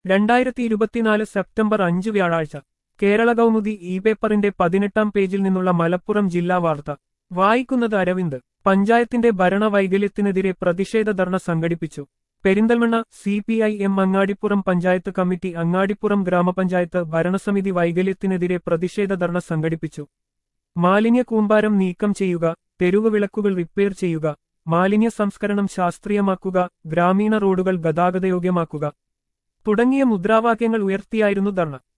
രണ്ടായിരത്തി ഇരുപത്തിനാല് സെപ്റ്റംബർ അഞ്ച് വ്യാഴാഴ്ച കേരള കൗമുദി ഇ പേപ്പറിന്റെ പതിനെട്ടാം പേജിൽ നിന്നുള്ള മലപ്പുറം ജില്ലാ വാർത്ത വായിക്കുന്നത് അരവിന്ദ് പഞ്ചായത്തിന്റെ ഭരണവൈകല്യത്തിനെതിരെ പ്രതിഷേധ ധർണ സംഘടിപ്പിച്ചു Perinthalmanna C P I M Angadipuram panchayat committee Angadipuram ഗ്രാമപഞ്ചായത്ത് ഭരണസമിതി വൈകല്യത്തിനെതിരെ പ്രതിഷേധ ധർണ സംഘടിപ്പിച്ചു മാലിന്യ കൂമ്പാരം നീക്കം ചെയ്യുക തെരുവ് വിളക്കുകൾ റിപ്പയർ ചെയ്യുക മാലിന്യ സംസ്കരണം ശാസ്ത്രീയമാക്കുക ഗ്രാമീണ റോഡുകൾ ഗതാഗതയോഗ്യമാക്കുക തുടങ്ങിയ മുദ്രാവാക്യങ്ങൾ ഉയർത്തിയായിരുന്നു ധർണ